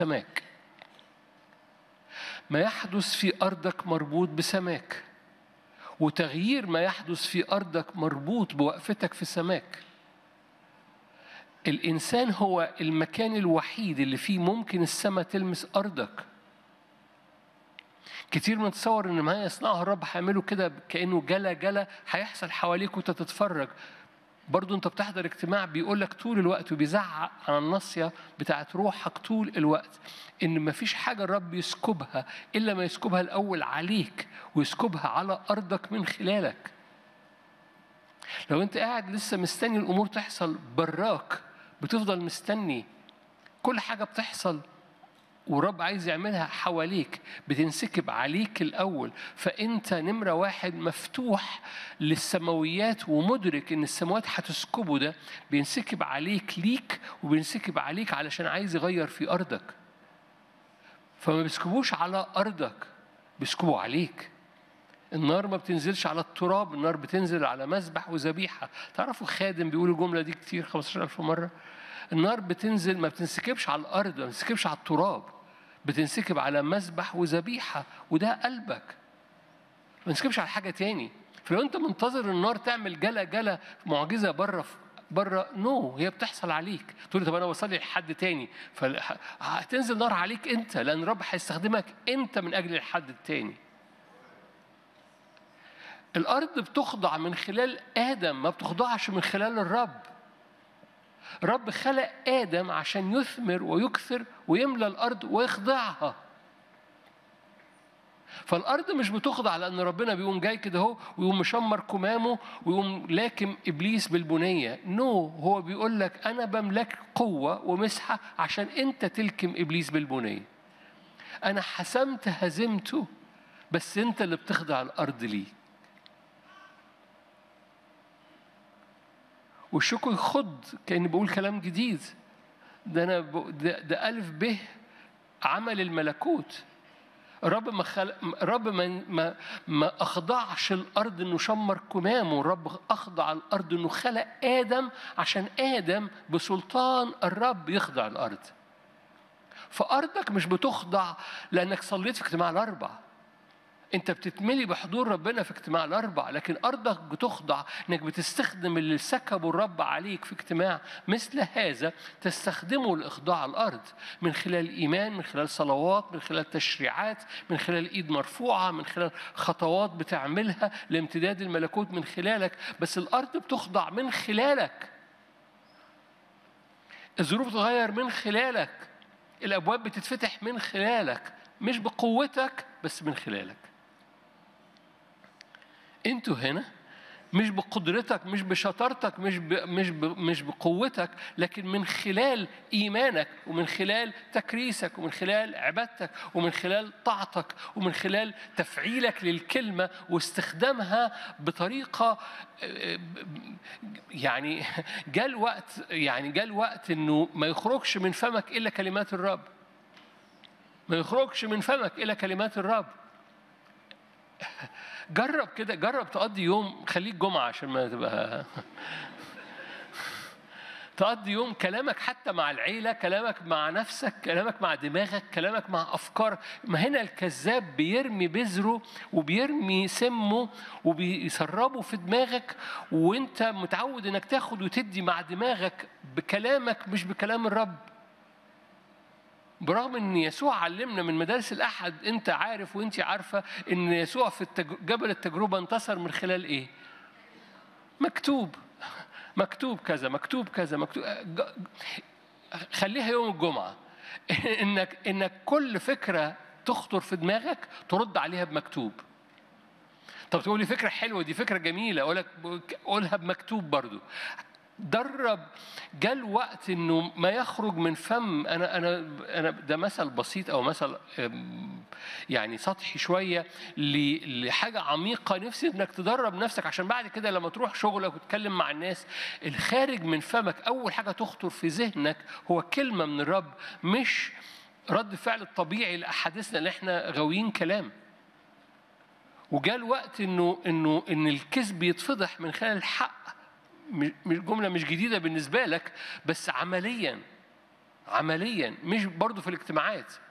سماك ما يحدث في أرضك مربوط بسماك وتغيير ما يحدث في أرضك مربوط بوقفتك في سماك الإنسان هو المكان الوحيد اللي فيه ممكن السماء تلمس أرضك كتير بنتصور ان ما يصنعه الرب هيعمله كده كانه جلا جلا هيحصل حواليك وانت تتفرج برضو انت بتحضر اجتماع بيقول لك طول الوقت وبيزعق على الناصيه بتاعت روحك طول الوقت ان مفيش حاجه الرب يسكبها الا ما يسكبها الاول عليك ويسكبها على ارضك من خلالك لو انت قاعد لسه مستني الامور تحصل براك بتفضل مستني كل حاجه بتحصل ورب عايز يعملها حواليك بتنسكب عليك الأول فأنت نمرة واحد مفتوح للسماويات ومدرك إن السماوات هتسكبه ده بينسكب عليك ليك وبينسكب عليك علشان عايز يغير في أرضك فما بيسكبوش على أرضك بيسكبوا عليك النار ما بتنزلش على التراب النار بتنزل على مذبح وذبيحة تعرفوا خادم بيقول الجملة دي كتير 15000 مرة النار بتنزل ما بتنسكبش على الأرض ما بتنسكبش على التراب بتنسكب على مذبح وذبيحة وده قلبك ما بتنسكبش على حاجة تاني فلو أنت منتظر النار تعمل جلا جلا معجزة بره بره نو no. هي بتحصل عليك تقول طب انا بصلي لحد تاني فهتنزل نار عليك انت لان الرب هيستخدمك انت من اجل الحد التاني الارض بتخضع من خلال ادم ما بتخضعش من خلال الرب رب خلق آدم عشان يثمر ويكثر ويملى الأرض ويخضعها فالأرض مش بتخضع لأن ربنا بيقوم جاي كده اهو ويقوم مشمر كمامه ويقوم لاكم إبليس بالبنية نو no. هو بيقول لك أنا بملك قوة ومسحة عشان أنت تلكم إبليس بالبنية أنا حسمت هزمته بس أنت اللي بتخضع الأرض ليه والشكر يخض كأني بقول كلام جديد ده أنا ده, ده ألف به عمل الملكوت الرب ما خلق الرب ما ما ما اخضعش الارض انه شمر كمامه الرب اخضع الارض انه خلق ادم عشان ادم بسلطان الرب يخضع الارض فارضك مش بتخضع لانك صليت في اجتماع الاربع انت بتتملي بحضور ربنا في اجتماع الاربع لكن ارضك بتخضع انك بتستخدم اللي سكبه الرب عليك في اجتماع مثل هذا تستخدمه لاخضاع الارض من خلال ايمان من خلال صلوات من خلال تشريعات من خلال ايد مرفوعه من خلال خطوات بتعملها لامتداد الملكوت من خلالك بس الارض بتخضع من خلالك الظروف تتغير من خلالك الابواب بتتفتح من خلالك مش بقوتك بس من خلالك انتوا هنا مش بقدرتك مش بشطارتك مش ب... مش ب... مش بقوتك لكن من خلال ايمانك ومن خلال تكريسك ومن خلال عبادتك ومن خلال طاعتك ومن خلال تفعيلك للكلمه واستخدامها بطريقه يعني جاء الوقت يعني جاء الوقت انه ما يخرجش من فمك الا كلمات الرب ما يخرجش من فمك الا كلمات الرب جرب كده جرب تقضي يوم خليك جمعة عشان ما تبقى تقضي يوم كلامك حتى مع العيلة كلامك مع نفسك كلامك مع دماغك كلامك مع أفكار ما هنا الكذاب بيرمي بذره وبيرمي سمه وبيسربه في دماغك وانت متعود انك تاخد وتدي مع دماغك بكلامك مش بكلام الرب برغم ان يسوع علمنا من مدارس الاحد انت عارف وانت عارفه ان يسوع في التج... جبل التجربه انتصر من خلال ايه مكتوب مكتوب كذا مكتوب كذا مكتوب خليها يوم الجمعه انك انك كل فكره تخطر في دماغك ترد عليها بمكتوب طب تقول لي فكره حلوه دي فكره جميله اقول لك قولها بمكتوب برضو درب جاء الوقت انه ما يخرج من فم انا انا انا ده مثل بسيط او مثل يعني سطحي شويه لحاجه عميقه نفسي انك تدرب نفسك عشان بعد كده لما تروح شغلك وتتكلم مع الناس الخارج من فمك اول حاجه تخطر في ذهنك هو كلمه من الرب مش رد فعل الطبيعي لاحاديثنا اللي احنا غاويين كلام وجاء الوقت انه انه ان الكذب يتفضح من خلال الحق مش جملة مش جديدة بالنسبة لك بس عمليا عمليا مش برضو في الاجتماعات